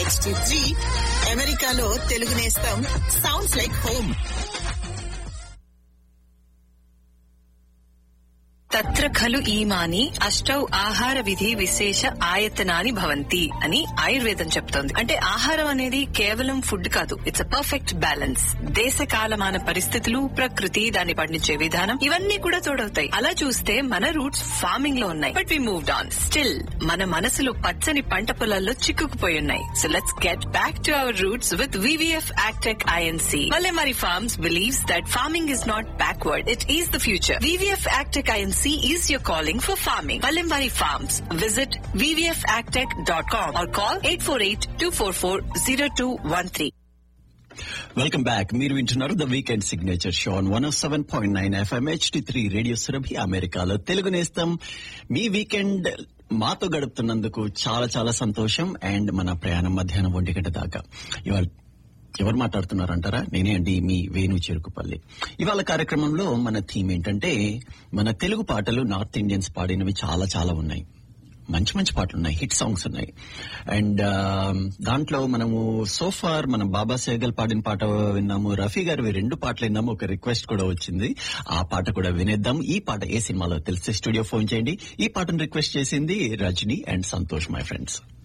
HD three అమెరికాలో తెలుగు నేస్తం sounds like home తత్ర ఖలు ఈమాని అష్టౌ ఆహార విధి విశేష ఆయతనాని భవంతి అని ఆయుర్వేదం చెప్తోంది అంటే ఆహారం అనేది కేవలం ఫుడ్ కాదు ఇట్స్ అ పర్ఫెక్ట్ బ్యాలెన్స్ దేశ కాలమాన పరిస్థితులు ప్రకృతి దాన్ని పండించే విధానం ఇవన్నీ కూడా తోడవుతాయి అలా చూస్తే మన రూట్స్ ఫార్మింగ్ లో ఉన్నాయి but we moved on still మన మనసులు పచ్చని పంట పొలాల్లో చిక్కుకుపోయి ఉన్నాయి so let's get back to our roots with VVF agtech Inc Valemari Farms believes that farming is not backward, it is the future. VVF Agtech INC is your calling for farming. Valemari Farms. Visit vvfagtech.com or call 848-244-0213. Welcome back మీరు వింటున్నారు the weekend signature show on one seven point nine FM HD three radio Surabhi అమెరికాలో తెలుగు నేస్తం మీ weekend మాతో గడుపుతున్నందుకు చాలా చాలా సంతోషం and మన ప్రయాణం మధ్యాహ్నం ఒంటి గంట దాకా ఇవాళ ఎవరు మాట్లాడుతున్నారంటారా నేనే అండి మీ వేణు చెరుకుపల్లి ఇవాళ కార్యక్రమంలో మన థీమ్ ఏంటంటే మన తెలుగు పాటలు నార్త్ ఇండియన్స్ పాడినవి చాలా చాలా ఉన్నాయి మంచి మంచి పాటలు ఉన్నాయి హిట్ సాంగ్స్ ఉన్నాయి అండ్ దాంట్లో మనము సోఫార్ మనం బాబా సేగల్ పాడిన పాట విన్నాము రఫీ గారివి రెండు పాటలు విన్నాము ఒక రిక్వెస్ట్ కూడా వచ్చింది ఆ పాట కూడా వినేద్దాం ఈ పాట ఏ సినిమాలో తెలిస్తే స్టూడియో ఫోన్ చేయండి ఈ పాటను రిక్వెస్ట్ చేసింది Rajani and Santosh my friends